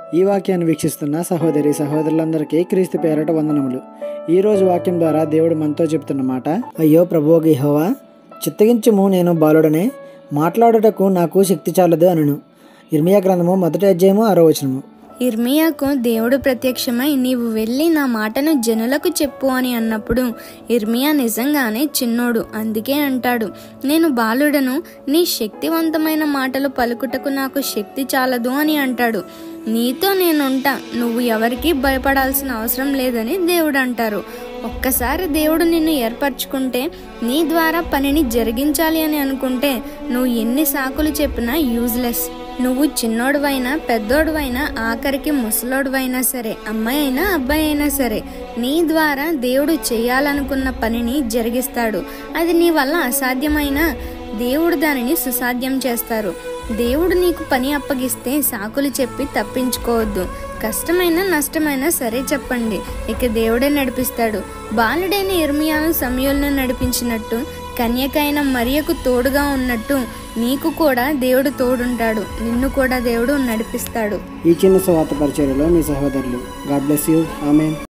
ఈ వాక్యాన్ని వీక్షిస్తున్న సహోదరి సహోదరులందరికీ క్రీస్తు పేరట వందనములు ఈరోజు వాక్యం ద్వారా దేవుడు మనతో చెప్తున్న మాట అయ్యో ప్రభువుకి యెహోవా చిత్తగించుము నేను బాలుడనే మాట్లాడుటకు నాకు శక్తి చాలదు అనను ఇర్మియా గ్రంథము మొదటి అధ్యాయము ఆరో వచనము ఇర్మియాకు దేవుడు ప్రత్యక్షమై నీవు వెళ్ళి నా మాటను జనులకు చెప్పు అని అన్నప్పుడు ఇర్మియా నిజంగానే చిన్నోడు అందుకే అంటాడు నేను బాలుడను నీ శక్తివంతమైన మాటలు పలుకుటకు నాకు శక్తి చాలదు అని అంటాడు నీతో నేనుంటా నువ్వు ఎవరికీ భయపడాల్సిన అవసరం లేదని దేవుడు అంటారు ఒక్కసారి దేవుడు నిన్ను ఏర్పరచుకుంటే నీ ద్వారా పనిని జరిగించాలి అని అనుకుంటే నువ్వు ఎన్ని సాకులు చెప్పినా యూజ్లెస్ నువ్వు చిన్నోడువైనా పెద్దోడువైనా ఆఖరికి ముసలోడువైనా సరే అమ్మాయి అయినా అబ్బాయి అయినా సరే నీ ద్వారా దేవుడు చేయాలనుకున్న పనిని జరిగిస్తాడు అది నీ వల్ల అసాధ్యమైన దేవుడు దానిని సుసాధ్యం చేస్తారు దేవుడు నీకు పని అప్పగిస్తే సాకులు చెప్పి తప్పించుకోవద్దు కష్టమైన నష్టమైనా సరే చెప్పండి ఇక దేవుడే నడిపిస్తాడు బాలుడైన ఇర్మియాను సమయంలో నడిపించినట్టు కన్యకైన మరియకు తోడుగా ఉన్నట్టు నీకు కూడా దేవుడు తోడుంటాడు నిన్ను కూడా దేవుడు నడిపిస్తాడు ఈ చిన్న స్వాత పరిచర్యలో మీ సహోదరులు గాడ్ బ్లెస్ యూ ఆమెన్